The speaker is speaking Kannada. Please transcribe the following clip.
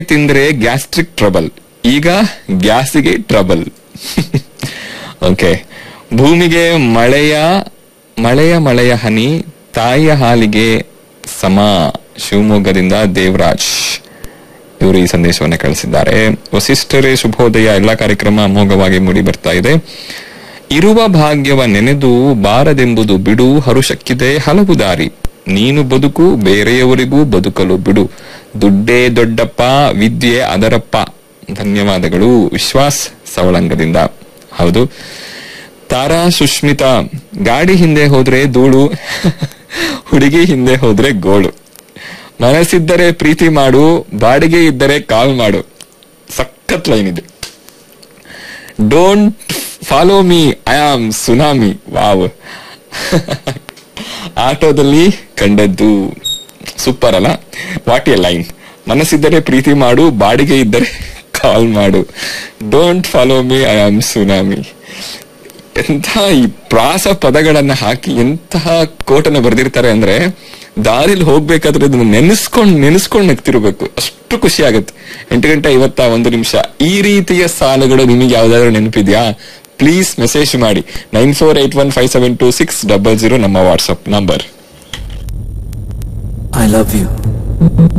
ತಿಂದ್ರೆ ಗ್ಯಾಸ್ಟ್ರಿಕ್ ಟ್ರಬಲ್ ಈಗ ಗ್ಯಾಸಿಗೆ ಟ್ರಬಲ್ ಓಕೆ ಭೂಮಿಗೆ ಮಳೆಯ ಮಳೆಯ ಮಳೆಯ ಹನಿ ತಾಯಿಯ ಹಾಲಿಗೆ ಸಮ ಶಿವಮೊಗ್ಗದಿಂದ ದೇವರಾಜ್ ಇವರು ಈ ಸಂದೇಶವನ್ನು ಕಳಿಸಿದ್ದಾರೆ ವಸಿಷ್ಠರೇ ಶುಭೋದಯ ಎಲ್ಲ ಕಾರ್ಯಕ್ರಮ ಅಮೋಘವಾಗಿ ಮೂಡಿ ಬರ್ತಾ ಇದೆ ಇರುವ ಭಾಗ್ಯವ ನೆನೆದು ಬಾರದೆಂಬುದು ಬಿಡು ಹರುಷಕ್ಕಿದೆ ಹಲವು ದಾರಿ ನೀನು ಬದುಕು ಬೇರೆಯವರಿಗೂ ಬದುಕಲು ಬಿಡು ದುಡ್ಡೇ ದೊಡ್ಡಪ್ಪ ವಿದ್ಯೆ ಅದರಪ್ಪ ಧನ್ಯವಾದಗಳು ವಿಶ್ವಾಸ್ ಸವಳಂಗದಿಂದ ಹೌದು ತಾರಾ ಸುಷ್ಮಿತಾ ಗಾಡಿ ಹಿಂದೆ ಹೋದ್ರೆ ಧೂಳು ಹುಡುಗಿ ಹಿಂದೆ ಹೋದ್ರೆ ಗೋಳು ಮನಸ್ಸಿದ್ದರೆ ಪ್ರೀತಿ ಮಾಡು ಬಾಡಿಗೆ ಇದ್ದರೆ ಕಾಲ್ ಮಾಡು ಸಖತ್ ಲೈನ್ ಇದೆ don't follow me I am tsunami wow ಆಟೋದಲ್ಲಿ ಕಂಡದ್ದು ಸೂಪರ್ ಅಲ್ಲ ವಾಟ್ ಎ ಲೈನ್ ಮನಸ್ಸಿದ್ದರೆ ಪ್ರೀತಿ ಮಾಡು ಬಾಡಿಗೆ ಇದ್ದರೆ ಕಾಲ್ ಮಾಡು don't follow me I am tsunami ಎಂಥ ಈ ಪ್ರಾಸ ಪದಗಳನ್ನ ಹಾಕಿ ಎಂತಹ ಕೋಟನ್ನ ಬರೆದಿರ್ತಾರೆ ಅಂದ್ರೆ ದಾರಿಲಿ ಹೋಗ್ಬೇಕಾದ್ರೆ ಅದನ್ನ ನೆನೆಸ್ಕೊಂಡ್ ನೆನೆಸ್ಕೊಂಡ್ ನಗ್ತಿರ್ಬೇಕು ಅಷ್ಟು ಖುಷಿ ಆಗುತ್ತೆ ಎಂಟು ಗಂಟೆ ಐವತ್ತ ಒಂದು ನಿಮಿಷ ಈ ರೀತಿಯ ಸಾಲುಗಳು ನಿಮಗೆ ಯಾವ್ದಾದ್ರು ನೆನಪಿದ್ಯಾ ಪ್ಲೀಸ್ ಮೆಸೇಜ್ ಮಾಡಿ nine four eight one five seven two six double zero ನಮ್ಮ WhatsApp number I love you.